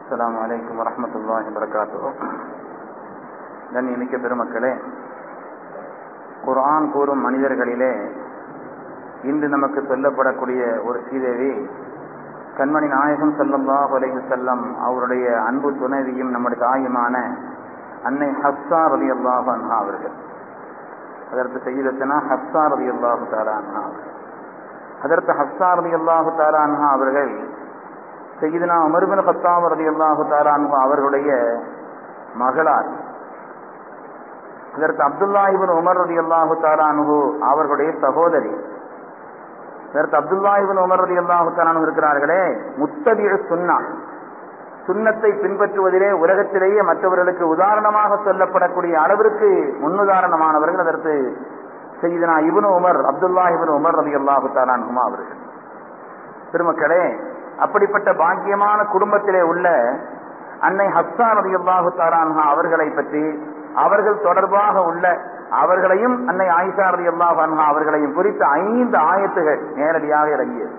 அஸ்லாம் வலைக்கம் வரமத்துல்லாஹி வரகாத்து கண்ணியமிக்க பெருமக்களே குர்ஆன் கூறும் மனிதர்களிலே இன்று நமக்கு சொல்லப்படக்கூடிய ஒரு சீதேவி கண்மணி நாயகம் செல்லல்லாஹ் அலைஹி செல்லம் அவருடைய அன்பு துணைவியும் நம்முடைய தாயுமான அன்னை ஹப்சா ரலி அல்லாஹ் அன்ஹா அவர்கள் அதற்கு செய்தத்தனா ஹப்சா ரலி அல்லாஹு தாரா அன்ஹா அதற்கு ஹப்சா ரலி அல்லாஹு தாரா அன்ஹா அவர்கள் செய்தினா அமர்பின் கத்தாம் ரதி அல்லாஹு தாரான்ஹு அவர்களுடைய மகளார் இதற்கு அப்துல்லாஹிபின் உமர் ரதி அல்லாஹு தாரான்ஹு அவர்களுடைய சகோதரி இதற்கு அப்துல்லாஹிபின் உமர் ரதி அல்லாஹு தாரானு இருக்கிறார்களே முத்தபிய சுன்னா சுண்ணத்தை பின்பற்றுவதிலே உலகத்திலேயே மற்றவர்களுக்கு உதாரணமாக சொல்லப்படக்கூடிய அளவிற்கு முன்னுதாரணமானவர்கள் அதற்கு செய்தினா இபுன் உமர் அப்துல்லாஹிபின் உமர் ரதி அல்லாஹு தாரான்ஹுமா அவர்கள் பெருமக்களே அப்படிப்பட்ட பாக்கியமான குடும்பத்திலே உள்ள அன்னை ஹப்சா நதி அல்லாஹு தாரான்ஹா அவர்களை பற்றி அவர்கள் தொடர்பாக உள்ள அவர்களையும் அன்னை ஆயிஷா ரதி அல்லாஹ் அன்ஹா அவர்களையும் குறித்த ஐந்து ஆயத்துகள் நேரடியாக இறங்கியது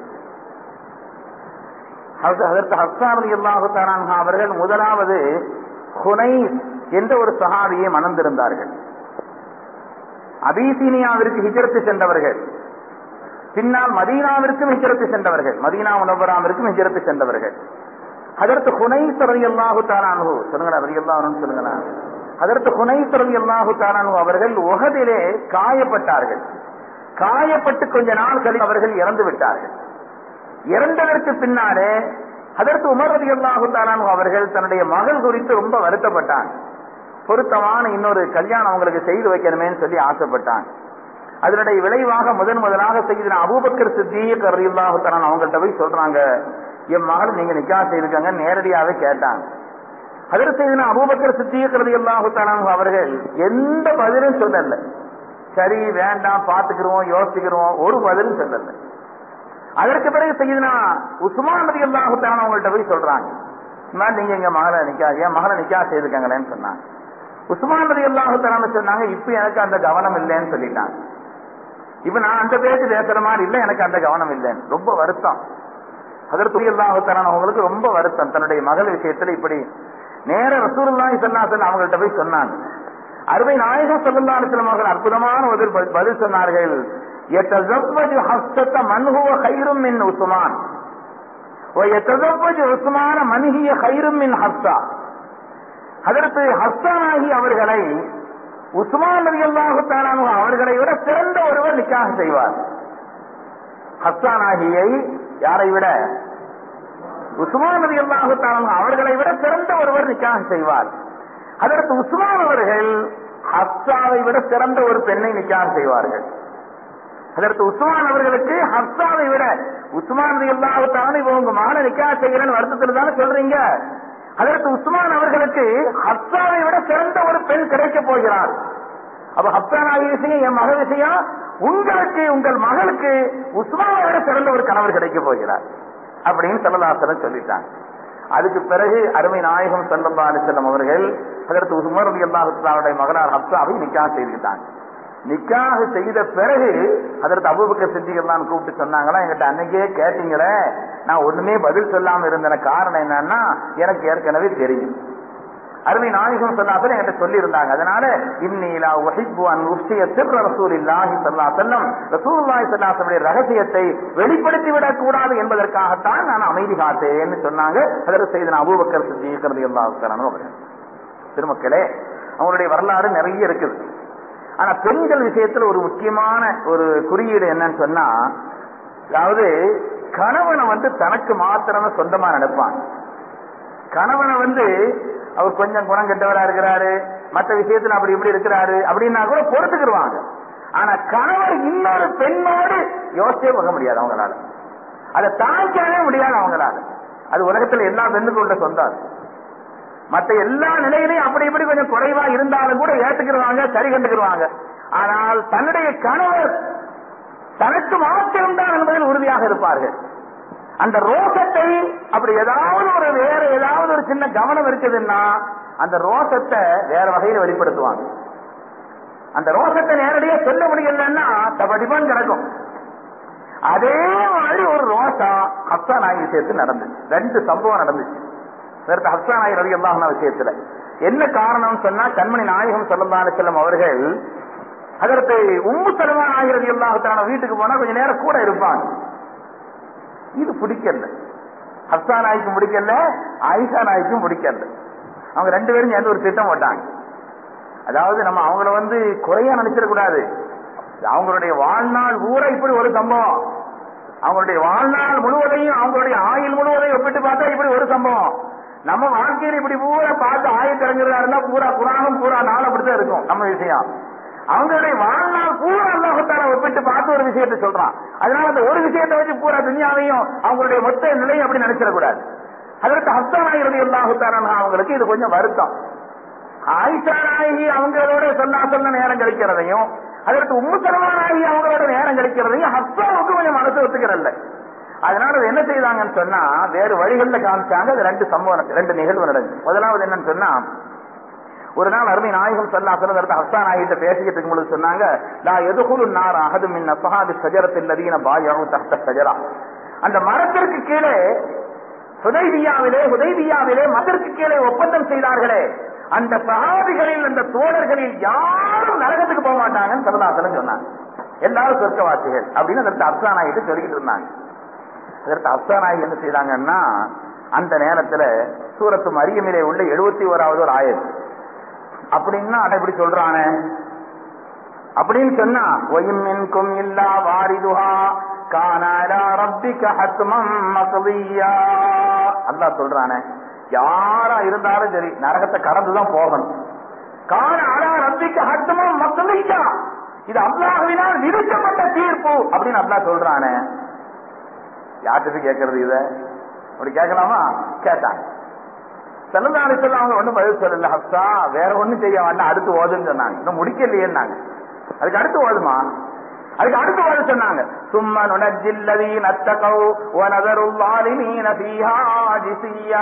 அதற்கு ஹப்சா ரதி அல்லாஹு தாரான்ஹா அவர்கள் முதலாவது ஹுனைஸ் என்ற ஒரு சஹாபியை மணந்திருந்தார்கள் அபிசீனியாவிற்கு ஹிஜரத்து சென்றவர்கள் பின்னால் மதீனாவிற்கும் ஹிஜரத்து சென்றவர்கள் மதீனா உணவராமிற்கும் ஹிஜரத்து சென்றவர்கள் அதற்கு ஹுனைஸ் ரவி அல்லாஹு தாரானு சொல்லுங்களா ரவி அல்லாஹ் சொல்லுங்களா அதற்கு ஹுனைஸ் ரவி அல்லாஹு தாரானு அவர்கள் உகதிலே காயப்பட்டார்கள் காயப்பட்டு கொஞ்ச நாள் கழித்து அவர்கள் இறந்து விட்டார்கள் இறந்ததற்கு பின்னாலே அதற்கு உமர் ரவி அல்லாஹு தாரானு அவர்கள் தன்னுடைய மகள் குறித்து ரொம்ப வருத்தப்பட்டான் பொருத்தமான இன்னொரு கல்யாணம் அவங்களுக்கு செய்து வைக்கணுமேன்னு சொல்லி ஆசைப்பட்டான் அதனுடைய விளைவாக முதன் முதலாக செய்த அபூபக்கர் சித்திக் ரலியல்லாஹு தஆலா அவங்கள்ட்ட போய் சொல்றாங்க என் மகள் நீங்க நிக்கா செய்திருக்காங்க நேரடியாவே கேட்டாங்க அதற்கு செய்த அபூபக்கர் சித்திக் ரலியல்லாஹு தஆலா அவர்கள் எந்த பதிலும் சொல்லல சரி வேண்டாம் பாத்துக்கிறோம் யோசிக்கிறோம் ஒரு பதிலும் சொல்லல அதற்கு பிறகு செய்தனா உஸ்மான் ரலியல்லாஹு தஆலா அவங்கள்ட்ட போய் சொல்றாங்க நீங்க எங்க மகளை நிக்கா என் மகளை நிக்கா செய்திருக்காங்களேன்னு சொன்னாங்க உஸ்மான் ரதி அல்லாஹு சொன்னாங்க இப்ப எனக்கு அந்த கவனம் இல்லைன்னு சொல்லிட்டாங்க இப்ப நான் அந்த பேச்சு பேசுற மாதிரி இல்ல எனக்கு அந்த கவனம் இல்லைன்னு ரொம்ப வருத்தம் அதற்கு அல்லாஹுத்தான அவங்களுக்கு ரொம்ப வருத்தம் தன்னுடைய மகள் விஷயத்துல இப்படி நேர ரசூலுல்லாஹி ஸல்லல்லாஹு அவங்கள்ட்ட போய் சொன்னாங்க அருமை நாயகம் ஸல்லல்லாஹு அலைஹி வஸல்லம் அவர்கள் அற்புதமான ஒரு பதில் சொன்னார்கள் يتزوج حفصة من هو خير من عثمان ويتزوج عثمان من هي خير من حفصة அதற்கு ஹஸ்தானாகி அவர்களை உஸ்மான் நபி அல்லாஹு அவர்களை விட சிறந்த ஒருவர் நிக்காக செய்வார் ஹஸ்தானாகியை யாரை விட உஸ்மான் நபி அல்லாஹு அவர்களை விட சிறந்த ஒருவர் நிக்காக செய்வார் அதற்கு உஸ்மான் அவர்கள் ஹப்சாவை விட சிறந்த ஒரு பெண்ணை நிக்காக செய்வார்கள் அதற்கு உஸ்மான் அவர்களுக்கு ஹப்சாவை விட உஸ்மான் நபி அல்லாஹு இவங்க உங்க மகனை நிக்காக செய்கிறேன்னு வருத்தத்தில் தானே சொல்றீங்க அதற்கு உஸ்மான் அவர்களுக்கு ஹப்சாவை விட சிறந்த ஒரு பெண் கிடைக்க போகிறார் அப்ப ஹப்சான் ஆகிய விஷயம் என் மகள் விஷயம் உங்களுக்கு உங்கள் மகளுக்கு உஸ்மானை விட சிறந்த ஒரு கணவர் கிடைக்க போகிறார் அப்படின்னு செல்லலாசனம் சொல்லிட்டாங்க அதுக்கு பிறகு அருமை நாயகம் செல்லம்பா செல்லம் அவர்கள் அதற்கு உஸ்மர் அலி அல்லாஹுடைய மகனார் ஹப்சாவை நிக்காக செய்துட்டாங்க நிக்காக செய்த பிறகு அதற்கு அபுபக்க செஞ்சிகள்லாம் கூப்பிட்டு சொன்னாங்களா என்கிட்ட அன்னைக்கே கேட்டீங்களே நான் ஒண்ணுமே பதில் சொல்லாம இருந்தன காரணம் என்னன்னா எனக்கு ஏற்கனவே தெரியும் அருமை நாயகம் சொல்லாசல் என்கிட்ட சொல்லி இருந்தாங்க அதனால இன்னிலா ஒஹிப்பு அன் உஷ்டிய சிற ரசூல் இல்லாஹி சல்லா செல்லம் ரசூல்லாஹி சல்லாசனுடைய ரகசியத்தை வெளிப்படுத்தி விடக் கூடாது என்பதற்காகத்தான் நான் அமைதி காத்தேன்னு சொன்னாங்க அதற்கு செய்த அபூபக்கர் சித்திக்கிறது எல்லா திருமக்களே அவங்களுடைய வரலாறு நிறைய இருக்குது ஆனா பெண்கள் விஷயத்துல ஒரு முக்கியமான ஒரு குறியீடு என்னன்னு சொன்னா அதாவது கணவனை வந்து தனக்கு மாத்திரமே சொந்தமா நடப்பான் கணவனை வந்து அவர் கொஞ்சம் குணம் கெட்டவரா இருக்கிறாரு மற்ற விஷயத்துல அப்படி இப்படி இருக்கிறாரு அப்படின்னா கூட பொறுத்துக்கிடுவாங்க ஆனா கணவர் இன்னொரு பெண்ணோடு யோசிச்சே பார்க்க முடியாது அவங்களால அதை தாய்க்கவே முடியாது அவங்களால அது உலகத்துல எல்லா பெண்ணுக்கும் சொந்தம் மற்ற எல்லா நிலையிலையும் அப்படி இப்படி கொஞ்சம் குறைவா இருந்தாலும் கூட ஏத்துக்கிடுவாங்க சரி கண்டுக்கிடுவாங்க ஆனால் தன்னுடைய கணவர் தனக்கு மாத்திரம்தான் என்பதில் உறுதியாக இருப்பார்கள் அந்த ரோசத்தை அப்படி ஏதாவது ஒரு வேற ஏதாவது ஒரு சின்ன கவனம் இருக்குதுன்னா அந்த ரோசத்தை வேற வகையில் வெளிப்படுத்துவாங்க அந்த ரோசத்தை நேரடியாக சொல்ல முடியலன்னா தபடிப்பான் கிடக்கும் அதே மாதிரி ஒரு ரோசா ஹப்சா நாயகி சேர்த்து நடந்துச்சு ரெண்டு சம்பவம் நடந்துச்சு அதற்கு ஹப்சா நாயர் ரவி அல்லாஹ் விஷயத்துல என்ன காரணம் சொன்னா கண்மணி நாயகம் சல்லா செல்லம் அவர்கள் அதற்கு உம்மு சலமா நாயர் ரவி அல்லாஹத்தான வீட்டுக்கு போனா கொஞ்ச நேரம் கூட இருப்பாங்க இது பிடிக்கல ஹப்சா நாய்க்கும் பிடிக்கல ஆயிஷா நாய்க்கும் பிடிக்கல அவங்க ரெண்டு பேரும் சேர்ந்து ஒரு திட்டம் போட்டாங்க அதாவது நம்ம அவங்கள வந்து குறையா நினைச்சிடக்கூடாது அவங்களுடைய வாழ்நாள் ஊரை இப்படி ஒரு சம்பவம் அவங்களுடைய வாழ்நாள் முழுவதையும் அவங்களுடைய ஆயுள் முழுவதையும் ஒப்பிட்டு பார்த்தா இப்படி ஒரு சம்பவம் நம்ம வாழ்க்கையில இப்படி பூரா பார்த்து ஆயத்திறங்கிறதா இருந்தா பூரா குரானும் பூரா நாள் அப்படித்தான் இருக்கும் நம்ம விஷயம் அவங்களுடைய வாழ்நாள் பூரா அல்லாஹத்தால ஒப்பிட்டு பார்த்து ஒரு விஷயத்தை சொல்றான் அதனால அந்த ஒரு விஷயத்தை வச்சு பூரா துணியாவையும் அவங்களுடைய மொத்த நிலையும் அப்படி நினைச்சிடக்கூடாது அதற்கு ஹஸ்தானாயிரதி அல்லாஹுத்தாரன் அவங்களுக்கு இது கொஞ்சம் வருத்தம் ஆயிஷா நாயகி அவங்களோட சொன்னா சொன்ன நேரம் கழிக்கிறதையும் அதற்கு உம்மு சலமானாகி அவங்களோட நேரம் கழிக்கிறதையும் ஹஸ்தாவுக்கு கொஞ்சம் மனசு ஒத்துக்கிறல்ல அதனால அது என்ன செய்தாங்கன்னு சொன்னா வேறு வழிகள்ல காமிச்சாங்க அது ரெண்டு சம்பவம் ரெண்டு நிகழ்வு நடந்து முதலாவது என்னன்னு சொன்னா ஒரு நாள் அருமை நாயகம் சொல்லா சொல்லுறது ஹஸ்தான் நாயகிட்ட பேசிக்கிட்டு இருக்கும்போது சொன்னாங்க நான் எதுகுலு நார் அகது மின் அசஹாபி சஜரத்தில் நதீன பாயாவும் தஹ்த சஜரா அந்த மரத்திற்கு கீழே ஹுதைபியாவிலே ஹுதைபியாவிலே மதற்கு கீழே ஒப்பந்தம் செய்தார்களே அந்த சகாபிகளில் அந்த தோழர்களில் யாரும் நரகத்துக்கு போக மாட்டாங்கன்னு சரதாசலம் சொன்னாங்க எல்லாரும் சொர்க்கவாசிகள் அப்படின்னு அதற்கு அப்சானாயிட்டு சொல்லிக்கிட்டு இருந்தாங்க அதற்கு அப்சானாயி என்ன செய்தாங்கன்னா அந்த நேரத்துல சூரத்து மரியமிலே உள்ள எழுபத்தி ஓராவது ஒரு ஆயத்து அப்படின்னா அதை இப்படி சொல்றானே அப்படின்னு சொன்னா ஒய்மின்கும் இல்லா வாரிதுஹா கானாலா ரப்பிக ஹத்மம் மக்தியா அல்லாஹ் சொல்றானே யாரா இருந்தாலும் சரி நரகத்தை கடந்துதான் போகணும் காண அலா ரப்பிக்க ஹத்மம் மக்தியா இது அல்லாஹ்வினால் விதிக்கப்பட்ட தீர்ப்பு அப்படின்னு அல்லாஹ் சொல்றானே யார்கிட்ட கேட்கறது இத அப்படி கேட்கலாமா கேட்டாங்க செல்லதாரி சொல்ல அவங்க ஒண்ணும் பதில் சொல்லல ஹப்சா வேற ஒண்ணும் செய்ய வேண்டாம் அடுத்து ஓதுன்னு சொன்னாங்க இன்னும் முடிக்கலையேன்னாங்க அதுக்கு அடுத்து ஓதுமா அதுக்கு அடுத்து ஓத சொன்னாங்க சும்மா நுணஜில்லதி நத்தகௌ வனதருல்லாலிமீன ஃபீஹா ஜிசியா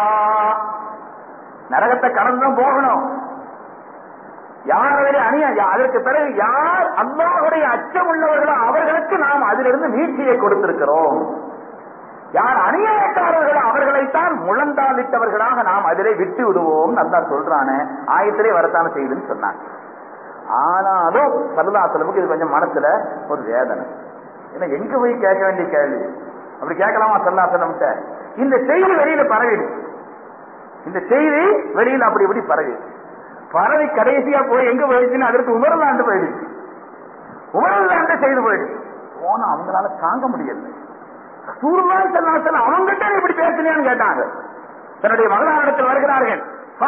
நரகத்தை கடந்தும் போகணும் யார் அதிலே அணியா அதற்கு பிறகு யார் அல்லாஹுடைய அச்சம் உள்ளவர்களோ அவர்களுக்கு நாம் அதிலிருந்து மீட்சியை கொடுத்திருக்கிறோம் யார் அநியாயக்காரர்களோ அவர்களைத்தான் முழந்தாளிட்டவர்களாக நாம் அதிலே விட்டு விடுவோம் நல்லா சொல்றானே ஆயத்திலே வரத்தான செய்துன்னு சொன்னாங்க ஆனாலும் சரதாசலமுக்கு இது கொஞ்சம் மனசுல ஒரு வேதனை ஏன்னா எங்க போய் கேட்க வேண்டிய கேள்வி அப்படி கேட்கலாமா சல்லாசலம்கிட்ட இந்த செய்தி வெளியில பரவிடுச்சு இந்த செய்தி வெளியில அப்படி இப்படி பரவிடுச்சு பறவை கடைசியா போய் எங்க போயிடுச்சுன்னு அதற்கு உமரலாண்டு போயிடுச்சு உமரலாண்டு செய்து போயிடுச்சு போனா அவங்களால தாங்க முடியல சூழ்நாள் செல்லாசல் அவங்ககிட்ட இப்படி பேசினியான்னு கேட்டாங்க தன்னுடைய மகளாரிடத்தில் வருகிறார்கள்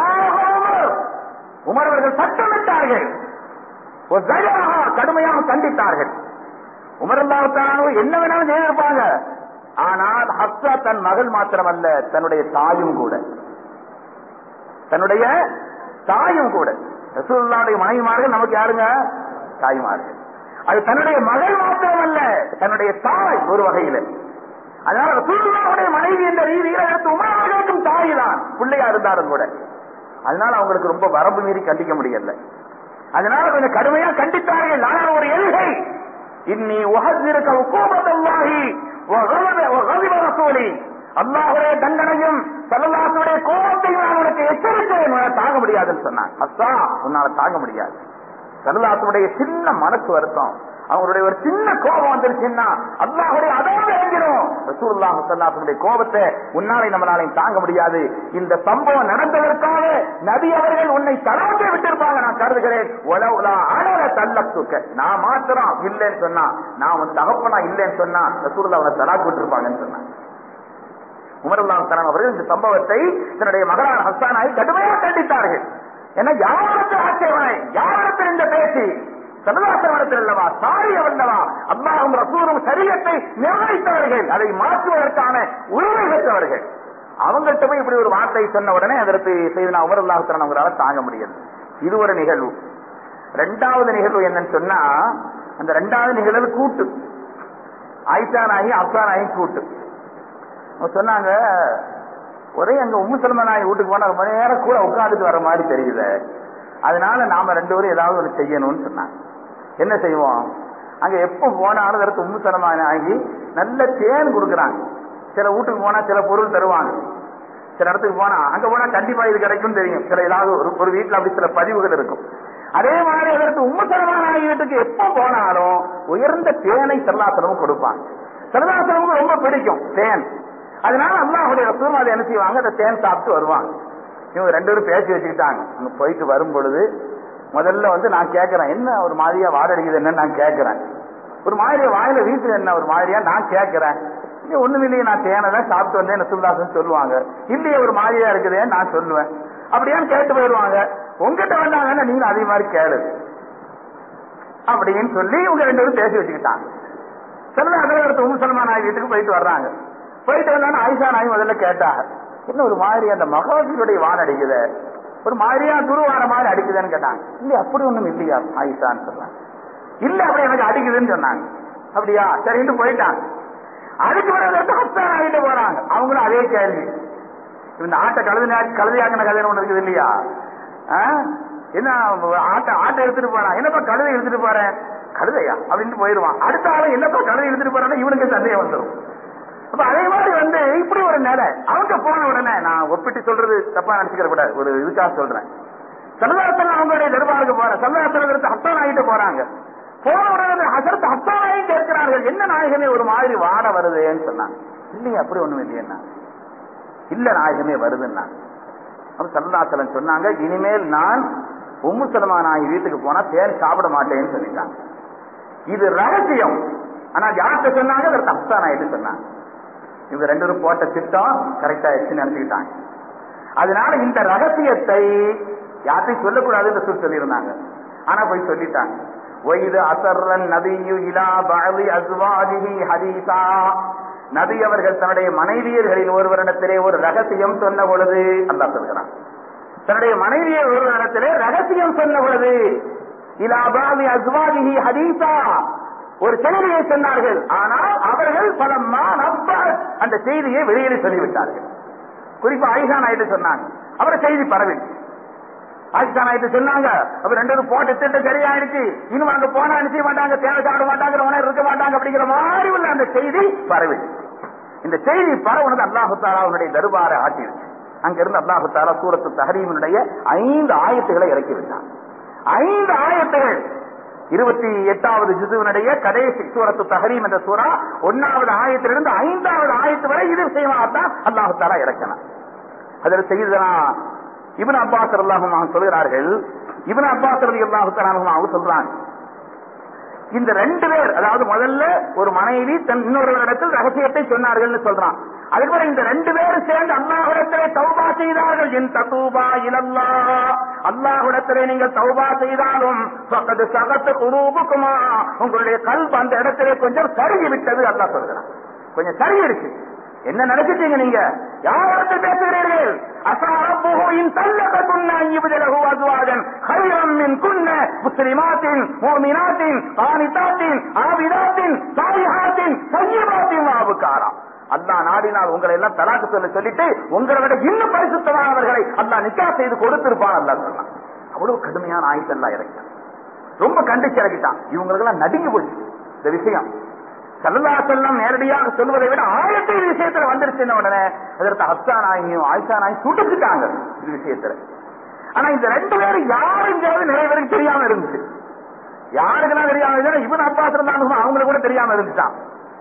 உமர் அவர்கள் சட்டமிட்டார்கள் ஒரு தைரியமாக கடுமையாக கண்டித்தார்கள் உமரல்லாத்தானோ என்ன வேணாலும் செய்திருப்பாங்க ஆனால் ஹப்சா தன் மகள் மாத்திரமல்ல தன்னுடைய தாயும் கூட தன்னுடைய தாயும் கூட ரசூலுல்லாவுடைய மனைவிமார்கள் நமக்கு யாருங்க தாய்மார்கள் அது தன்னுடைய மகள் மாத்திரமல்ல தன்னுடைய தாய் ஒரு வகையில அதனால ரசூலுல்லாவுடைய மனைவி என்ற ரீதியில் எடுத்து உமரவர்களுக்கும் தாய் தான் பிள்ளையா இருந்தாலும் கூட அதனால அவங்களுக்கு ரொம்ப வரம்பு மீறி கண்டிக்க முடியல அதனால கொஞ்சம் கடுமையா கண்டித்தார்கள் ஆனால் ஒரு எல்கை இன்னி உகந்திருக்க உக்கூபத்தல்லாகி ரசூலி அல்லாஹுடைய தண்டனையும் சல்லல்லாசுடைய கோபத்தையும் நான் உனக்கு எச்சரித்தேன் தாங்க முடியாதுன்னு சொன்னான் அஸ்ஸா உன்னால தாங்க முடியாது சல்லல்லாசுடைய சின்ன மனசு வருத்தம் அவங்களுடைய ஒரு சின்ன கோபம் வந்துருச்சுன்னா அல்லாஹுடைய அதோடு இறங்கிடும் ரசூல்லாஹ் சல்லாசுடைய கோபத்தை உன்னாலே நம்மளாலையும் தாங்க முடியாது இந்த சம்பவம் நடந்ததற்காக நபி அவர்கள் உன்னை தலாக்கே விட்டிருப்பாங்க நான் கருதுகிறேன் உலவுலா அழல தள்ளத்துக்க நான் மாத்திரம் இல்லைன்னு சொன்னா நான் உன் தகப்பனா இல்லைன்னு சொன்னா ரசூல்லா அவனை தலாக்கு விட்டிருப்பாங்கன்னு சொன்னான் உமருல்லாம் தரம் அவர்கள் இந்த சம்பவத்தை தன்னுடைய மகளான ஹஸ்தானாய் கடுமையாக கண்டித்தார்கள் ஏன்னா யாரிடத்தில் ஆட்சேபனை யாரிடத்தில் இந்த பேச்சு சரதாசனத்தில் அல்லவா சாரி அல்லவா அல்லாஹும் ரசூரும் சரீரத்தை நிர்ணயித்தவர்கள் அதை மாற்றுவதற்கான உரிமை பெற்றவர்கள் அவங்கள்ட்ட போய் இப்படி ஒரு வார்த்தை சொன்ன உடனே அதற்கு செய்து உமர் அல்லாஹத்தரன் அவங்களால தாங்க முடியாது இது ஒரு நிகழ்வு ரெண்டாவது நிகழ்வு என்னன்னு சொன்னா அந்த ரெண்டாவது நிகழ்வு கூட்டு ஆயிஷா நாயி அப்சா நாயி கூட்டு அவங்க சொன்னாங்க ஒரே அங்க உம்மு சல்மா நாய் வீட்டுக்கு போனா ரொம்ப நேரம் கூட உட்காந்துட்டு வர மாதிரி தெரியுது அதனால நாம ரெண்டு பேரும் ஏதாவது ஒன்று செய்யணும்னு சொன்னாங்க என்ன செய்வோம் அங்க எப்ப போனாலும் அதற்கு உம்மு சலமான ஆகி நல்ல தேன் கொடுக்குறாங்க சில வீட்டுக்கு போனா சில பொருள் தருவாங்க சில இடத்துக்கு போனா அங்க போனா கண்டிப்பா இது கிடைக்கும் தெரியும் சில ஏதாவது ஒரு ஒரு வீட்டுல அப்படி சில பதிவுகள் இருக்கும் அதே மாதிரி அதற்கு உம்மசலமான வீட்டுக்கு எப்ப போனாலும் உயர்ந்த தேனை செல்லாசலமும் கொடுப்பாங்க செல்லாசலமுக்கு ரொம்ப பிடிக்கும் தேன் அதனால அல்லாஹுடைய ரசூல் அதை என்ன செய்வாங்க அந்த தேன் சாப்பிட்டு வருவாங்க இவங்க ரெண்டு பேரும் பேசி வச்சுக்கிட்டாங்க அங்க போயிட்டு வரும் பொழுது முதல்ல வந்து நான் கேட்கறேன் என்ன ஒரு மாதிரியா வாடடிக்குது என்னன்னு நான் கேட்கறேன் ஒரு மாதிரியா வாயில வீட்டுல என்ன ஒரு மாதிரியா நான் கேட்கறேன் இங்க ஒண்ணும் இல்லையே நான் தேனை தான் சாப்பிட்டு வந்தேன் ரசூல்லாசன் சொல்லுவாங்க இல்லையே ஒரு மாதிரியா இருக்குதே நான் சொல்லுவேன் அப்படியான்னு கேட்டு போயிடுவாங்க உங்ககிட்ட வந்தாங்கன்னா நீங்க அதே மாதிரி கேளு அப்படின்னு சொல்லி இவங்க ரெண்டு பேரும் பேசி வச்சுக்கிட்டாங்க சில அதில் உம் சல்மான் நாய் வீட்டுக்கு போயிட்டு வர்றாங்க போயிட்டு வந்தாலும் ஆயிஷா நாய் முதல்ல கேட்டாங்க என்ன ஒரு மாதிரி அந்த மகாவீருடைய வான் அடிக்குத ஒரு மாதிரியா துருவார மாதிரி அடிக்குதுன்னு கேட்டாங்க இல்ல அப்படி ஒண்ணும் இல்லையா ஆயிஷான்னு சொல்றாங்க இல்ல அப்படி எனக்கு அடிக்குதுன்னு சொன்னாங்க அப்படியா சரின்ட்டு போயிட்டாங்க அதுக்கு பிறகு ஹஸ்தான் ஆகிட்டு போறாங்க அவங்களும் அதே கேள்வி இந்த ஆட்டை கழுது கழுதையாக்கின கதை ஒண்ணு இருக்குது இல்லையா ஆ? என்ன ஆட்டை ஆட்டை எடுத்துட்டு போறான் என்னப்பா கழுதை எடுத்துட்டு போறேன் கழுதையா அப்படின்னு போயிடுவான் அடுத்த ஆளு என்னப்பா கழுதை எடுத்துட்டு போறான்னு இவனுக்கு சந்தேகம் வந்துடும் அப்ப அதே மாதிரி வந்து இப்படி ஒரு நிலை அவங்க போன உடனே நான் ஒப்பிட்டு சொல்றது தப்பா நினைச்சுக்கிற கூடாது ஒரு இதுக்காக சொல்றேன் சல்லாசன் அவங்களுடைய தர்பாருக்கு போற சல்லாசன் ஹஸ்தான் ஆகிட்டு போறாங்க போன உடனே ஹசரத் ஹஸ்தானாயும் கேட்கிறார்கள் என்ன நாயகமே ஒரு மாதிரி வாட வருதுன்னு சொன்னாங்க இல்லையே அப்படி ஒண்ணும் இல்லையா இல்ல நாயகமே வருதுன்னா அப்ப சல்லாசலன் சொன்னாங்க இனிமேல் நான் உம்மு சலமா நாயகி வீட்டுக்கு போனா தேன் சாப்பிட மாட்டேன்னு சொல்லிட்டாங்க இது ரகசியம் ஆனா யார்கிட்ட சொன்னாங்க அதற்கு அப்தான் ஆயிட்டு சொன்னாங்க இவங்க ரெண்டு பேரும் போட்ட திட்டம் கரெக்டா ஆயிடுச்சுன்னு நினைச்சுக்கிட்டாங்க அதனால இந்த ரகசியத்தை யார்ட்டையும் சொல்லக்கூடாதுன்னு சொல்லி சொல்லியிருந்தாங்க ஆனா போய் சொல்லிட்டாங்க وَإِذْ أَسَرَّ النَّبِيُّ إِلَى بَعْضِ أَزْوَاجِهِ حَدِيثًا நபி அவர்கள் தன்னுடைய மனைவியர்களில் ஒருவரிடத்திலே ஒரு ரகசியம் சொன்ன பொழுது அல்லாஹ் சொல்கிறான் தன்னுடைய மனைவியர் ஒருவரிடத்திலே ரகசியம் சொன்ன பொழுது இலா பாவி அஸ்வாஜிஹி ஹதீஸா ஒரு செய்தியை சொன்னார்கள் ஆனால் அவர்கள் பல மானப்ப அந்த செய்தியை வெளியே சொல்லிவிட்டார்கள் குறிப்பா ஆயிஷா நாயிட்டு சொன்னாங்க அவரை செய்தி பரவிச்சு ஆயிஷா நாயிட்டு சொன்னாங்க அப்ப ரெண்டு பேரும் போட்ட திட்டம் சரியாயிடுச்சு இன்னும் அங்க போனா நிச்சய மாட்டாங்க தேவை சாப்பிட மாட்டாங்க உணவு இருக்க மாட்டாங்க அப்படிங்கிற மாதிரி உள்ள அந்த செய்தி பரவிச்சு இந்த செய்தி பரவுனது அல்லாஹு தாலா அவனுடைய தர்பாரை ஆட்டிருச்சு அங்கிருந்து அல்லாஹு தாலா சூரத்து தஹரீமினுடைய ஐந்து ஆயத்துகளை இறக்கி விட்டான் ஐந்து ஆயத்துகள் இருபத்தி எட்டாவது ஜிதுவனுடைய கடைசி சூரத்து தஹரீம் என்ற சூறா ஒன்னாவது ஆயத்திலிருந்து ஐந்தாவது ஆயத்து வரை இது விஷயமாகத்தான் அல்லாஹு தாலா இறக்கினான் அதில் செய்தனா இவன் அப்பாஸ் அல்லாஹும் சொல்கிறார்கள் இவன் அப்பாஸ் அலி அல்லாஹு அவங்க சொல்றாங்க இந்த ரெண்டு பேர் அதாவது முதல்ல ஒரு மனைவி தன் இன்னொருவரிடத்தில் ரகசியத்தை சொன்னார்கள் சொல்றான் அதுக்கப்புறம் இந்த ரெண்டு பேரும் சேர்ந்து அல்லாஹிடத்திலே தௌபா செய்தார்கள் என் தூபா இலல்லா அல்லாஹிடத்திலே நீங்கள் தௌபா செய்தாலும் பக்கத்து சகத்து குரூபுக்குமா உங்களுடைய கல்வி அந்த இடத்திலே கொஞ்சம் சருகி விட்டது அல்லாஹ் சொல்கிறான் கொஞ்சம் சருகிடுச்சு என்ன நினைச்சிட்டீங்க நீங்க யாருக்கு பேசுகிறீர்கள் அசாரப்புகின் தல்லக குன்ன இவதலகு அசுவாதன் ஹைரம் மின் குன்ன முஸ்லிமாத்தின் மோமினாத்தின் காணித்தாத்தின் ஆவிதாத்தின் சாயிஹாத்தின் சையபாத்தின் வாவுக்காரா அல்லாஹ் நாடினால் உங்களை எல்லாம் தலாக்கு சொல்ல சொல்லிட்டு உங்களை விட இன்னும் பரிசுத்தமானவர்களை அல்லாஹ் நிக்கா செய்து கொடுத்திருப்பான் அல்லாஹ் சொன்னான் அவ்வளவு கடுமையான ஆயுத்தெல்லாம் இறக்கிட்டான் ரொம்ப கண்டிச்சு இறக்கிட்டான் இவங்களுக்கு எல்லாம் நடுங்கி போச்சு இந்த விஷயம் சல்லா செல்லம் நேரடியாக சொல்வதை விட ஆயிரத்தி விஷயத்துல வந்துருச்சுன்ன உடனே அதற்கு ஹஸ்தா நாயும் ஆயிஷா நாயும் சுட்டுக்கிட்டாங்க இது விஷயத்துல ஆனா இந்த ரெண்டு பேரும் யாருங்கிறது நிறைய பேருக்கு தெரியாம இருந்துச்சு யாருக்கெல்லாம் தெரியாம இருந்துச்சு இவன் அப்பாஸ் இருந்தாங்க அவங்களுக்கு கூட தெரியாம இருந்துச்சான்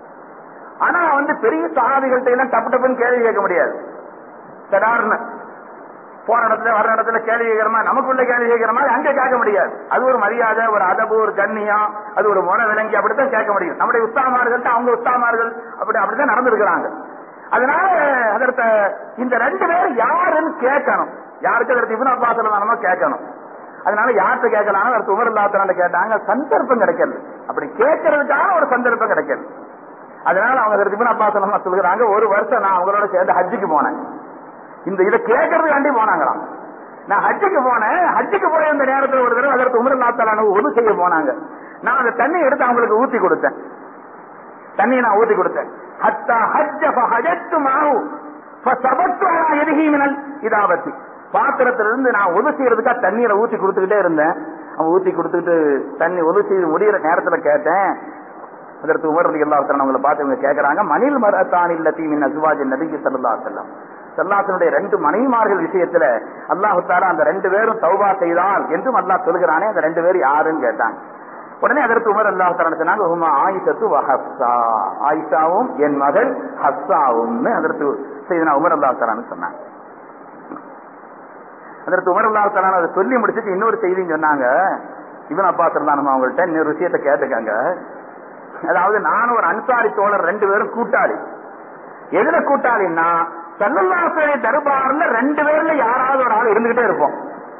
ஆனா வந்து பெரிய சகாதிகள்ட்ட எல்லாம் டப்பு டப்புன்னு கேள்வி கேட்க முடியாது சடார்னு போற இடத்துல வர இடத்துல கேள்வி கேட்கிற நமக்குள்ள கேள்வி கேட்கிற மாதிரி அங்க கேட்க முடியாது அது ஒரு மரியாதை ஒரு அதபு ஒரு கண்ணியம் அது ஒரு முன விலங்கி அப்படித்தான் கேட்க முடியும் நம்முடைய உத்தாமார்கள் அவங்க உத்தாமார்கள் அப்படி அப்படிதான் நடந்திருக்கிறாங்க அதனால அதற்கு இந்த ரெண்டு பேரும் யாருன்னு கேட்கணும் யாருக்கு அதற்கு இவன் அப்பாசலமா கேட்கணும் அதனால யார்கிட்ட கேட்கலாம் அடுத்து உமர் இல்லாத்தனால கேட்டாங்க சந்தர்ப்பம் கிடைக்கல அப்படி கேட்கறதுக்கான ஒரு சந்தர்ப்பம் கிடைக்கல அதனால அவங்க அதற்கு இவன் அப்பாசலமா சொல்கிறாங்க ஒரு வருஷம் நான் அவங்களோட சேர்ந்து ஹஜ்ஜுக்கு போனேன் இந்த இதை கேட்கறதுக்காண்டி போனாங்களாம் நான் ஹஜ்ஜுக்கு போனேன் ஹஜ்ஜுக்கு போய் இந்த நேரத்தில் ஒரு தடவை அதற்கு உமர் நாத்தாலான உதவி செய்ய போனாங்க நான் அந்த தண்ணி எடுத்து அவங்களுக்கு ஊத்தி கொடுத்தேன் தண்ணியை நான் ஊத்தி கொடுத்தேன் ஹத்தா ஹஜ்ஜ ஃபஹஜத்து மாஹு ஃபஸபத்து அலா யதிஹி மினல் இதாபத்தி பாத்திரத்திலிருந்து நான் உதவி செய்யறதுக்காக தண்ணீரை ஊத்தி கொடுத்துக்கிட்டே இருந்தேன் அவன் ஊத்தி கொடுத்துக்கிட்டு தண்ணி உதவி செய்து முடியிற நேரத்துல கேட்டேன் அதற்கு உமர் ரலி அல்லாஹ் அவங்களை பார்த்து இவங்க கேட்கறாங்க மணில் மரத்தான் இல்லத்தி மின் அசுவாஜ் நபிக்கு சல்லா செல்லம் செல்லாசனுடைய ரெண்டு மனைவிமார்கள் விஷயத்துல அல்லாஹு தாலா அந்த ரெண்டு பேரும் தௌபா செய்தால் என்றும் அல்லாஹ் சொல்கிறானே அந்த ரெண்டு பேரும் யாருன்னு கேட்டாங்க உடனே அதற்கு உமர் அல்லாஹ் தாலா சொன்னாங்க உமா ஆயிஷத்து வஹப்சா ஆயிஷாவும் என் மகள் ஹப்சாவும்னு அதற்கு செய்தனா உமர் அல்லாஹ் தாலான்னு சொன்னாங்க அதற்கு உமர் அல்லாஹ் தாலா அதை சொல்லி முடிச்சுட்டு இன்னொரு செய்தின்னு சொன்னாங்க இவன் அப்பா சொல்லலாம் அவங்கள்ட்ட இன்னொரு விஷயத்தை கேட்டுக்காங்க அதாவது நான் ஒரு அன்சாரி தோழர் ரெண்டு பேரும் கூட்டாளி எதுல கூட்டாளின்னா செல்லல்லாசரை தர்பார்ல ரெண்டு பேர்ல யாராவது ஒரு ஆள் இருந்துகிட்டே இருப்போம்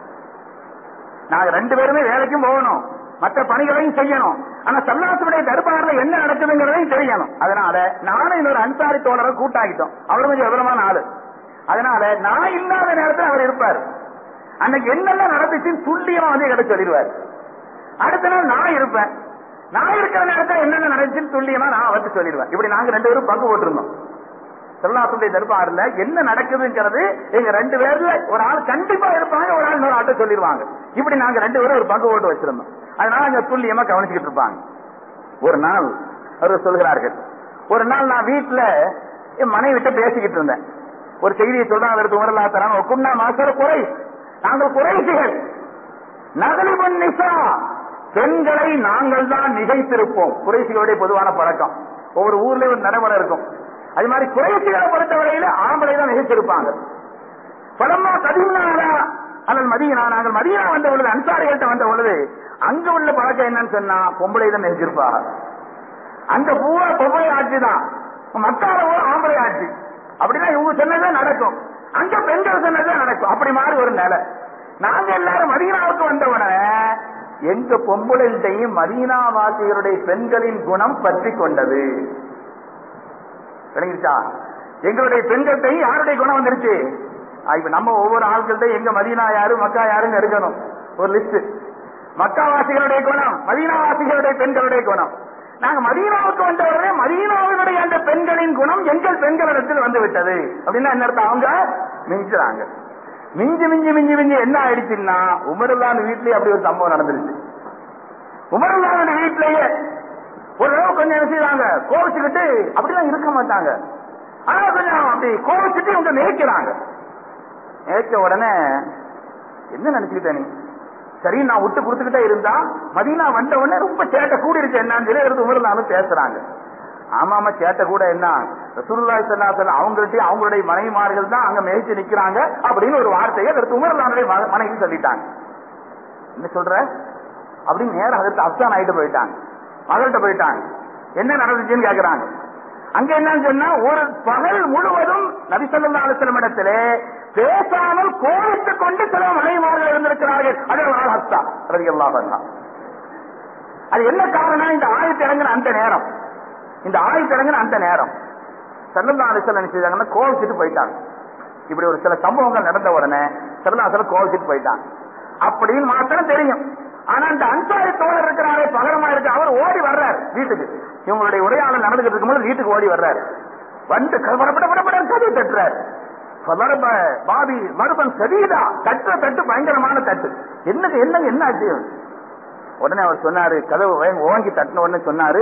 நாங்க ரெண்டு பேருமே வேலைக்கும் போகணும் மற்ற பணிகளையும் செய்யணும் ஆனா சல்லாசுடைய தர்பார்ல என்ன நடக்குதுங்கிறதையும் தெரியணும் அதனால நானும் இன்னொரு அன்சாரி தோழரை கூட்டாக்கிட்டோம் அவர் கொஞ்சம் விவரமான ஆளு அதனால நான் இல்லாத நேரத்தில் அவர் இருப்பார் அன்னைக்கு என்னெல்லாம் நடந்துச்சுன்னு துல்லியமா வந்து எங்களுக்கு சொல்லிடுவார் அடுத்த நாள் நான் இருப்பேன் நான் இருக்கிற நேரத்தில் என்னென்ன நடந்துச்சுன்னு துல்லியமா நான் அவருக்கு சொல்லிடுவேன் இப்படி நாங்க ரெண்டு பேரும் பங்கு போட்டிருந்தோம் செல்லாசுடைய தர்பார்ல என்ன நடக்குதுங்கிறது எங்க ரெண்டு பேர்ல ஒரு ஆள் கண்டிப்பா இருப்பாங்க ஒரு ஆள் இன்னொரு ஆட்ட சொல்லிடுவாங்க இப்படி நாங்க ரெண்டு பேரும் ஒரு பங்கு போட்டு வச்சிருந்தோம் அதனால அங்க துல்லியமா கவனிச்சுக்கிட்டு இருப்பாங்க ஒரு நாள் அவர் சொல்கிறார்கள் ஒரு நாள் நான் வீட்டுல என் மனைவிட்ட பேசிக்கிட்டு இருந்தேன் ஒரு செய்தியை சொல்றேன் அதற்கு உமரல்லா தரான் ஒக்குன்னா மாசர குறை நாங்கள் குறைசிகள் நகலிபன் நிசா பெண்களை நாங்கள் தான் நிகைத்திருப்போம் குறைசிகளுடைய பொதுவான பழக்கம் ஒவ்வொரு ஊர்லயும் ஒரு நடைமுறை இருக்கும் அது மாதிரி குறைசிகளை பொறுத்தவரையில ஆம்பளை தான் நிகழ்ச்சிருப்பாங்க பலமா கதினாரா அல்லது மதியனா நாங்கள் மதியனா வந்த பொழுது அன்சாரிகள்ட்ட வந்த பொழுது அங்க உள்ள பழக்கம் என்னன்னு சொன்னா பொம்பளை தான் நிகழ்ச்சிருப்பாங்க அந்த பூரா பொம்பளை ஆட்சி தான் மக்கால ஊர் ஆம்பளை ஆட்சி அப்படின்னா இவங்க சொன்னதே நடக்கும் அங்க பெண்கள் சொன்னதே நடக்கும் அப்படி மாதிரி ஒரு நிலை நாங்க எல்லாரும் மதீனாவுக்கு வந்தவுடனே எங்க பொம்பளைகிட்டையும் மதீனா வாசிகளுடைய பெண்களின் குணம் பற்றி கொண்டது விளங்கிருச்சா எங்களுடைய பெண்கள்கிட்டையும் யாருடைய குணம் வந்துருச்சு இப்ப நம்ம ஒவ்வொரு ஆட்கள்கிட்ட எங்க மதீனா யாரு மக்கா யாருன்னு எடுக்கணும் ஒரு லிஸ்ட் மக்காவாசிகளுடைய குணம் மதீனாவாசிகளுடைய பெண்களுடைய குணம் நாங்க மதீனாவுக்கு வந்தவுடனே மதீனாவினுடைய அந்த பெண்களின் குணம் எங்கள் பெண்களிடத்தில் வந்து விட்டது அப்படின்னா என்ன அர்த்தம் அவங்க மிஞ்சுறாங்க மிஞ்சி மிஞ்சி மிஞ்சி மிஞ்சி என்ன ஆயிடுச்சுன்னா உமருல்லான் வீட்லயே அப்படி ஒரு சம்பவம் நடந்துருச்சு உமருல்லானுடைய வீட்லயே ஒரு தடவை கொஞ்சம் என்ன செய்வாங்க கோவிச்சுக்கிட்டு அப்படிலாம் இருக்க மாட்டாங்க ஆனா கொஞ்சம் அப்படி கோவிச்சுட்டு இவங்க மேய்க்கிறாங்க மேய்ச்ச உடனே என்ன நினைச்சுக்கிட்ட நீ சரி நான் விட்டு கொடுத்துக்கிட்டே இருந்தா மதினா வந்த உடனே ரொம்ப சேட்டை கூடிருச்சு என்னன்னு சொல்லி எடுத்து உமர்லாலும் பேசுறாங்க ஆமா ஆமா சேட்டை கூட என்ன ரசூலுல்லாஹி ஸல்லல்லாஹு அலைஹி வஸல்லம் அவங்கள்ட்ட அவங்களுடைய மனைவிமார்கள் தான் அங்க மேய்ச்சி நிக்கிறாங்க அப்படின்னு ஒரு வார்த்தையை அதற்கு உமர்லானுடைய மனைவி சொல்லிட்டாங்க என்ன சொல்ற அப்படின்னு நேரம் அதற்கு அப்சான் ஆயிட்டு போயிட்டாங்க மகள்கிட்ட போயிட்டாங்க என்ன நடந்துச்சுன்னு கேக்குறாங்க அங்க என்னன்னு சொன்னா ஒரு பகல் முழுவதும் நபிசல்லா அலுவலம் இடத்திலே பேசாமல் கோவித்துக் கொண்டு சில மனைவிமார்கள் இருந்திருக்கிறார்கள் அது ஒரு ஆள் ஹஸ்தா ரவி அல்லா அது என்ன காரணம் இந்த ஆயத்து இறங்கின அந்த நேரம் இந்த ஆயத்து இறங்கின அந்த நேரம் சல்லல்லா அலிசல்ல என்ன செய்தாங்கன்னா கோவிச்சுட்டு போயிட்டாங்க இப்படி ஒரு சில சம்பவங்கள் நடந்த உடனே சல்லல்லாசல கோவிச்சுட்டு போயிட்டாங்க அப்படின்னு மாத்திரம் தெரியும் ஆனா இந்த அன்சாரி தோழர் இருக்கிறாரே பகரமா இருக்கு அவர் ஓடி வர்றாரு வீட்டுக்கு இவங்களுடைய உரையாடல் நடந்துகிட்டு இருக்கும்போது வீட்டுக்கு ஓடி வர்றாரு வந்து படப்பட கதை தட்டுறாரு பலரப பாபி மருபன் சதீதா தட்டு தட்டு பயங்கரமான தட்டு என்னங்க என்னங்க என்ன ஆச்சு உடனே அவர் சொன்னாரு கதவு ஓங்கி தட்டின உடனே சொன்னாரு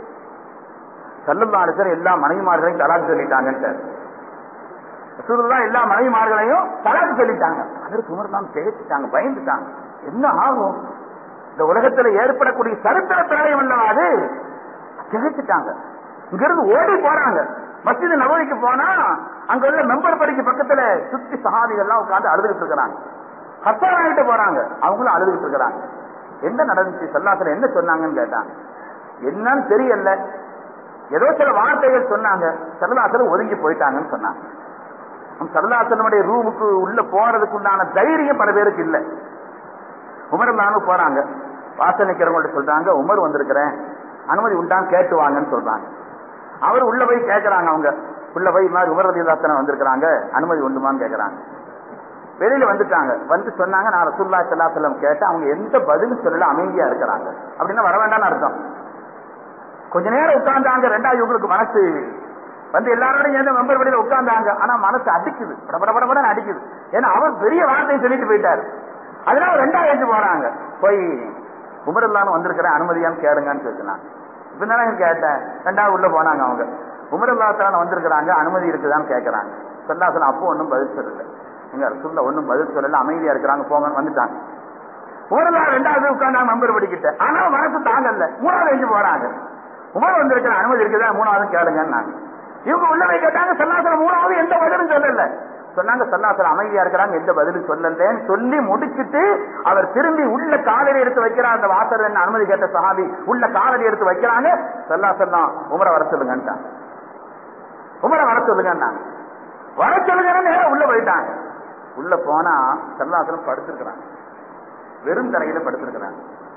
சல்லல்லா அலிசர் எல்லா மனைவிமார்களையும் தலாக்கு சொல்லிட்டாங்கன்னு ரசூலுல்லா எல்லா மனைவிமார்களையும் தலாக்கு சொல்லிட்டாங்க அதற்கு உமர்லாம் திகைச்சிட்டாங்க பயந்துட்டாங்க என்ன ஆகும் இந்த உலகத்துல ஏற்படக்கூடிய சரித்திர பிரளயம் அல்லவா அது திகைச்சிட்டாங்க இங்கிருந்து ஓடி போறாங்க மஸ்ஜித் நபவிக்கு போனா அங்க உள்ள மெம்பர் படிக்கு பக்கத்துல சுத்தி சகாபிகள்லாம் உட்காந்து அழுதுகிட்டு இருக்கிறாங்க ஹசான் ஆகிட்டு போறாங்க அவங்களும் அழுதுகிட்டு இருக்கிறாங்க என்ன நடந்துச்சு சல்லாசல என்ன சொன்னாங்கன்னு கேட்டாங்க என்னன்னு தெரியல ஏதோ சில வார்த்தைகள் சொன்னாங்க சல்லாசலம் ஒதுங்கி போயிட்டாங்கன்னு சொன்னாங்க சல்லாசனுடைய ரூமுக்கு உள்ள போறதுக்கு உண்டான தைரியம் பல பேருக்கு இல்லை உமர் நானும் போறாங்க வாசல் நிக்கிறவங்கள்ட்ட சொல்றாங்க உமர் வந்திருக்கிறேன் அனுமதி உண்டான்னு கேட்டு வாங்கன்னு சொல்றாங்க அவர் உள்ள போய் கேட்கறாங்க அவங்க உள்ள போய் மாதிரி உமர் ரதிதாசன வந்திருக்கிறாங்க அனுமதி உண்டுமான்னு கேட்கறாங்க வெளியில வந்துட்டாங்க வந்து சொன்னாங்க நான் ரசுல்லா சல்லா செல்லம் கேட்டேன் அவங்க எந்த பதிலும் சொல்லல அமைதியா இருக்கிறாங்க அப்படின்னா வர வேண்டாம்னு அர்த்தம் கொஞ்ச நேரம் உட்கார்ந்தாங்க ரெண்டாவது இவங்களுக்கு மனசு வந்து எல்லாரோடையும் சேர்ந்து மெம்பர் வெளியில உட்கார்ந்தாங்க ஆனா மனசு அடிக்குது பட பட பட படன்னு அடிக்குது ஏன்னா அவர் பெரிய வார்த்தையை சொல்லிட்டு போயிட்டாரு அதனால ரெண்டாவது போறாங்க போய் உமரல்லான்னு வந்திருக்கிறேன் அனுமதியான்னு கேளுங்கன்னு சொன்னாங்க இப்ப தானே கேட்டேன் ரெண்டாவது உள்ள போனாங்க அவங்க உமரல்லாத்தான வந்திருக்கிறாங்க அனுமதி இருக்குதான்னு கேட்கறாங்க சல்லாசலம் அப்போ ஒன்றும் பதில் சொல்லல எங்க ரசூல்ல ஒன்றும் பதில் சொல்லல அமைதியா இருக்கிறாங்க போங்க வந்துட்டாங்க ஒரு நாள் ரெண்டாவது உட்கார்ந்தாங்க நம்பர் படிக்கிட்ட ஆனா மனசு தாங்கல்ல மூணாவது எழுந்து போறாங்க உமர் வந்திருக்கிற அனுமதி இருக்குதா மூணாவது கேளுங்கன்னாங்க இவங்க உள்ளவை கேட்டாங்க சல்லாசலம் மூணாவது எந்த பதிலும் சொல்லல சொன்னாங்க சல்லாசலம் அமைதியா இருக்கிறாங்க எந்த பதிலும் சொல்லலன்னு சொல்லி முடிச்சிட்டு அவர் திரும்பி உள்ள காலடி எடுத்து வைக்கிறார் அந்த வாசர் என்ன அனுமதி கேட்ட சஹாபி உள்ள காலடி எடுத்து வைக்கிறாங்க சல்லாசல்லாம் உமரை வர சொல்லுங்கன்ட்டாங்க உமரை வர சொல்லுங்கன்னாங்க வர சொல்லுங்கன்னு நேரம் உள்ள போயிட்டாங்க உள்ள போனா சல்லாசலம் படுத்திருக்கிறாங்க வெறும் தரையில படுத்திருக்கிறாங்க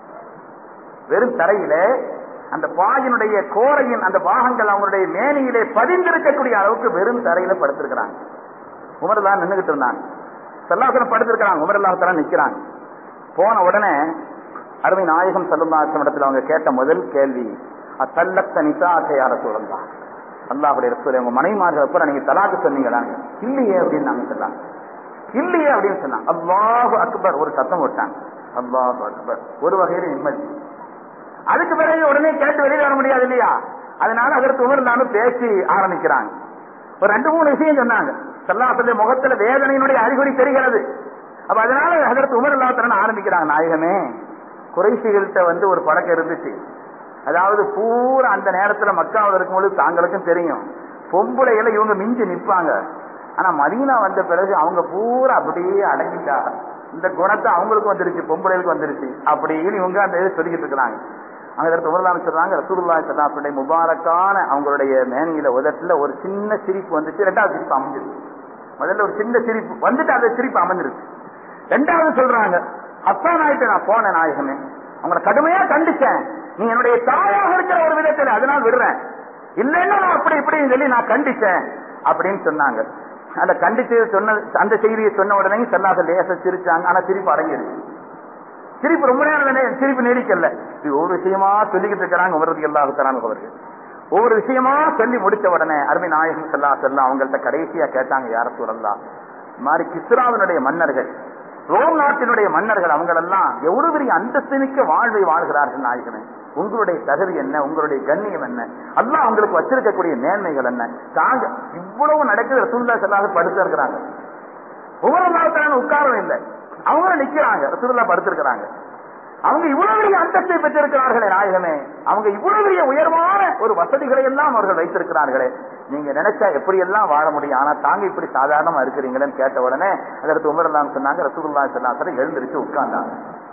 வெறும் தரையில அந்த பாயினுடைய கோரையின் அந்த பாகங்கள் அவங்களுடைய மேனியிலே பதிந்திருக்கக்கூடிய அளவுக்கு வெறும் தரையில படுத்திருக்கிறாங்க உமர்தான் நின்றுகிட்டு இருந்தாங்க சல்லாசனம் படுத்திருக்கிறாங்க உமர்லாசனம் நிக்கிறாங்க போன உடனே அருமை நாயகம் சல்லுல்லாசம் இடத்துல அவங்க கேட்ட முதல் கேள்வி அத்தல்லத்த நிசாசை யார சொல்லலாம் அல்லாஹுடைய ரசூலை உங்க மனைமார்கள் அப்புறம் நீங்க தலாக்கு சொன்னீங்களாங்க இல்லையே அப்படின்னு நாங்க சொன்னாங்க இல்லையே அப்படின்னு சொன்னாங்க அல்லாஹு அக்பர் ஒரு சத்தம் போட்டாங்க அல்லாஹு அக்பர் ஒரு வகையில நிம்மதி அதுக்கு பிறகு உடனே கேட்டு வெளியில வர முடியாது இல்லையா அதனால அதற்கு உமர்லான்னு பேசி ஆரம்பிக்கிறாங்க ஒரு ரெண்டு மூணு விஷயம் சொன்னாங்க சல்லாசல்ல முகத்துல வேதனையினுடைய அறிகுறி தெரிகிறது அப்ப அதனால அதற்கு உமர் இல்லாத்தரன் ஆரம்பிக்கிறாங்க நாயகமே குறைசிகள்கிட்ட வந்து ஒரு பழக்கம் இருந்துச்சு அதாவது பூரா அந்த நேரத்துல மக்காவில் இருக்கும்போது தாங்களுக்கும் தெரியும் பொம்பளைகளை இவங்க மிஞ்சி நிற்பாங்க ஆனா மதீனா வந்த பிறகு அவங்க பூரா அப்படியே அடங்கிட்டா இந்த குணத்தை அவங்களுக்கு வந்துருச்சு பொம்பளைகளுக்கு வந்துருச்சு அப்படின்னு இவங்க அந்த இதை சொல்லிக்கிட்டு இருக்கிறாங்க அங்க இடத்துல உமர்லாம் சொல்றாங்க ரசூலுல்லாஹி ஸல்லல்லாஹு முபாரக்கான அவங்களுடைய மேனியில உதட்டுல ஒரு சின்ன சிரிப்பு வந்துச்சு ரெண்டாவது சிரிப்பு அமைஞ்சிருச்சு முதல்ல ஒரு சின்ன சிரிப்பு வந்துட்டு அந்த சிரிப்பு அமைஞ்சிருச்சு ரெண்டாவது சொல்றாங்க அத்தான் ஆயிட்டு நான் போனேன் நாயகமே அவங்களை கடுமையா கண்டிச்சேன் நீ என்னுடைய தாயாக இருக்கிற ஒரு விதத்தில் அதனால விடுறேன் இல்லைன்னா நான் அப்படி இப்படின்னு சொல்லி நான் கண்டிச்சேன் அப்படின்னு சொன்னாங்க அந்த கண்டிச்சு சொன்ன அந்த செய்தியை சொன்ன உடனே செல்லாத லேச சிரிச்சாங்க ஆனா சிரிப்பு அடங்கிடுச்சு சிரிப்பு ரொம்ப நேரம் சிரிப்பு நீடிக்கல இது ஒவ்வொரு விஷயமா சொல்லிக்கிட்டு இருக்கிறாங்க உமரது எல்லாத்தாராங்க அவர்கள் ஒவ்வொரு விஷயமா சொல்லி முடிச்ச உடனே அருமை நாயகம் செல்லா செல்ல அவங்கள்ட்ட கடைசியா கேட்டாங்க யார சூழல்லாம் இந்த மாதிரி கிஸ்ராவினுடைய மன்னர்கள் ரோம் நாட்டினுடைய மன்னர்கள் அவங்களெல்லாம் எவ்வளவு பெரிய அந்தஸ்து மிக்க வாழ்வை வாழ்கிறார்கள் நாயகமே உங்களுடைய தகுதி என்ன உங்களுடைய கண்ணியம் என்ன அல்லாஹ் அவங்களுக்கு வச்சிருக்கக்கூடிய மேன்மைகள் என்ன தாங்க இவ்வளவு நடக்குது ரசூல்லா செல்லாத படுத்து இருக்கிறாங்க உமரல்லாத்தான உட்காரம் இல்லை அவங்களும் நிக்கிறாங்க ரசூல்லா படுத்திருக்கிறாங்க அவங்க இவ்வளவு பெரிய அந்தஸ்தை பெற்றிருக்கிறார்களே நாயகமே அவங்க இவ்வளவு பெரிய உயர்வான ஒரு வசதிகளை எல்லாம் அவர்கள் வைத்திருக்கிறார்களே நீங்க நினைச்சா எப்படி எல்லாம் வாழ முடியும் ஆனா தாங்க இப்படி சாதாரணமா இருக்கிறீங்களேன்னு கேட்ட உடனே அதற்கு உமரெல்லாம் சொன்னாங்க ரசூல்லா சொல்லாசர எழுந்திருச்சு உட்கார்ந்தாங்க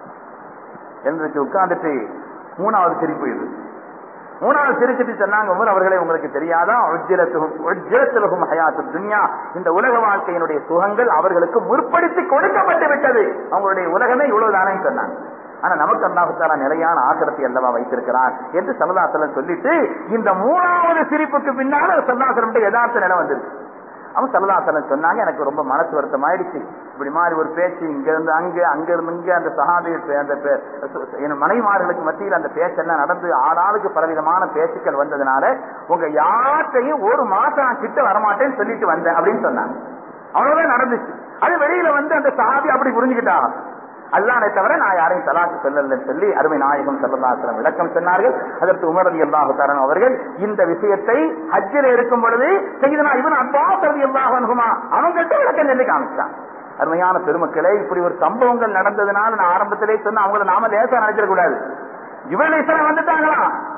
எழுந்திருச்சு உட்கார்ந்துட்டு மூணாவது சிரிப்பு இது மூணாவது சிரிச்சிட்டு சொன்னாங்க உமர் அவர்களை உங்களுக்கு தெரியாதா உஜ்ஜிரத்திலகும் ஹயாத்து துன்யா இந்த உலக வாழ்க்கையினுடைய சுகங்கள் அவர்களுக்கு முற்படுத்தி கொடுக்கப்பட்டு விட்டது அவங்களுடைய உலகமே இவ்வளவுதானே சொன்னாங்க ஆனா நமக்கு அல்லாஹுத்தாரா நிலையான ஆசிரத்தை அல்லவா வைத்திருக்கிறார் என்று சல்லாசலம் சொல்லிட்டு இந்த மூணாவது சிரிப்புக்கு பின்னால சல்லாசலம் யதார்த்த நிலை வந்துருச்சு அவன் சல்லாசலம் சொன்னாங்க எனக்கு ரொம்ப மனசு வருத்தம் ஆயிடுச்சு இப்படி மாதிரி ஒரு பேச்சு இங்க இருந்து அங்க அங்க இருந்து இங்க அந்த சகாபி அந்த என் மனைவிமார்களுக்கு மத்தியில் அந்த பேச்செல்லாம் நடந்து ஆளாளுக்கு பலவிதமான பேச்சுக்கள் வந்ததுனால உங்க யார்கிட்டையும் ஒரு மாசம் நான் கிட்ட வரமாட்டேன்னு சொல்லிட்டு வந்தேன் அப்படின்னு சொன்னாங்க அவ்வளவுதான் நடந்துச்சு அது வெளியில வந்து அந்த சகாபி அப்படி புரிஞ்சுக்கிட்டாங்க அதுதானே தவிர நான் யாரையும் தலாக்கு சொல்லல சொல்லி அருமை நாயகம் செல்லலாசிரம் விளக்கம் சொன்னார்கள் அதற்கு உமரதி அல்லாஹு தரன் அவர்கள் இந்த விஷயத்தை ஹஜ்ஜில் இருக்கும் பொழுது செய்தனா இவன் அப்பாஸ் ரதி அல்லாஹ் அனுகுமா அவங்கள்ட்ட விளக்கம் சொல்லி காமிச்சான் அருமையான பெருமக்களே இப்படி ஒரு சம்பவங்கள் நடந்ததுனால நான் ஆரம்பத்திலே சொன்ன அவங்கள நாம லேசா நினைச்சிட கூடாது இவள் இஸ்லாம் வந்துட்டாங்களா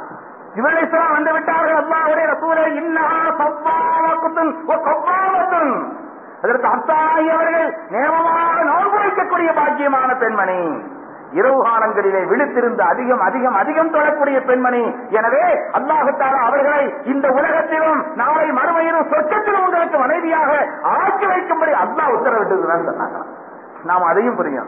இவள் இஸ்லாம் வந்து விட்டார்கள் அல்லாவுடைய ரசூலை இன்னா சவ்வாவத்துன் சவ்வாவத்துன் அதற்கு அத்தாயி அவர்கள் நேமமாக நோன்பு வைக்கக்கூடிய பாக்கியமான பெண்மணி இரவு காலங்களிலே விழித்திருந்து அதிகம் அதிகம் அதிகம் தொழக்கூடிய பெண்மணி எனவே அல்லாஹுத்தாரா அவர்களை இந்த உலகத்திலும் நாளை மறுமையிலும் சொர்க்கத்திலும் உங்களுக்கு மனைவியாக ஆக்கி வைக்கும்படி அல்லாஹ் உத்தரவிட்டு சொன்னாங்க நாம் அதையும் புரியும்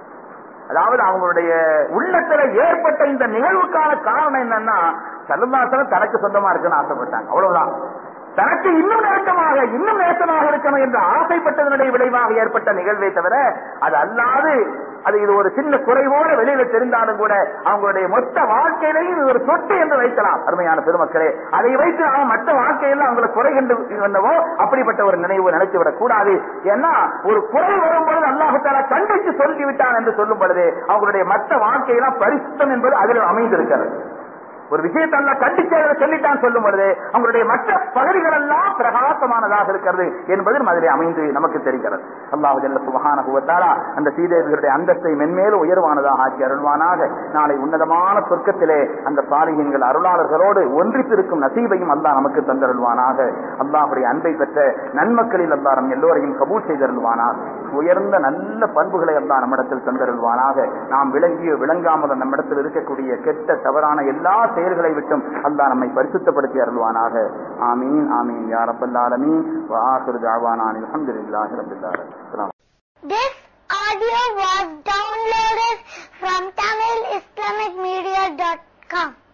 அதாவது அவங்களுடைய உள்ளத்துல ஏற்பட்ட இந்த நிகழ்வுக்கான காரணம் என்னன்னா சல்லுதாசனம் தனக்கு சொந்தமா இருக்குன்னு ஆசைப்பட்டாங்க அவ்வளவுதான் தனக்கு இன்னும் நெருக்கமாக இன்னும் நேசமாக இருக்கணும் என்று ஆசைப்பட்டதனுடைய விளைவாக ஏற்பட்ட நிகழ்வை தவிர அது அல்லாது அது இது ஒரு சின்ன குறைவோட வெளியில தெரிந்தாலும் கூட அவங்களுடைய மொத்த வாழ்க்கையிலையும் இது ஒரு சொட்டு என்று வைக்கலாம் அருமையான பெருமக்களே அதை வைத்து அவன் மற்ற வாழ்க்கையில் அவங்களை குறை கண்டு என்னவோ அப்படிப்பட்ட ஒரு நினைவு நினைத்து விடக் கூடாது ஏன்னா ஒரு குறை வரும்பொழுது அல்லாஹால கண்டித்து சொல்லிவிட்டான் என்று சொல்லும் பொழுது அவங்களுடைய மற்ற வாழ்க்கையெல்லாம் பரிசுத்தம் என்பது அதில் அமைந்திருக்கிறது ஒரு விஷயத்தை எல்லாம் கண்டிச்சு அதை சொல்லித்தான் சொல்லும் பொழுது அவங்களுடைய மற்ற பகுதிகள் எல்லாம் பிரகாசமானதாக இருக்கிறது என்பது அதிலே அமைந்து நமக்கு தெரிகிறது அல்லாஹு ஜல்ல சுபஹானஹு வ தஆலா அந்த சீதேவிகளுடைய அந்தஸ்தை மென்மேலும் உயர்வானதாக ஆக்கி அருள்வானாக நாளை உன்னதமான சொர்க்கத்திலே அந்த சாலிகங்கள் அருளாளர்களோடு ஒன்றித்திருக்கும் நசீபையும் அல்லாஹ் நமக்கு தந்தருள்வானாக அல்லாஹுடைய அன்பை பெற்ற நன்மக்களில் அல்லாஹ் நம் எல்லோரையும் கபூல் செய்தருள்வானாக உயர்ந்த நல்ல பண்புகளை அல்லாஹ் நம்மிடத்தில் தந்தருள்வானாக நாம் விளங்கிய விளங்காமல் நம்மிடத்தில் இருக்கக்கூடிய கெட்ட தவறான எல்லா செயல்களை விட்டும் அல்லாஹ் நம்மை பரிசுத்தப்படுத்தி அருள்வானாக ஆமீன் ஆமீன் யா ரப்பல் ஆலமீன் வ ஆகிரு தஅவானா அல்ஹம்துலில்லாஹி ரப்பில் ஆலமீன் This audio was downloaded from TamilIslamicMedia.com.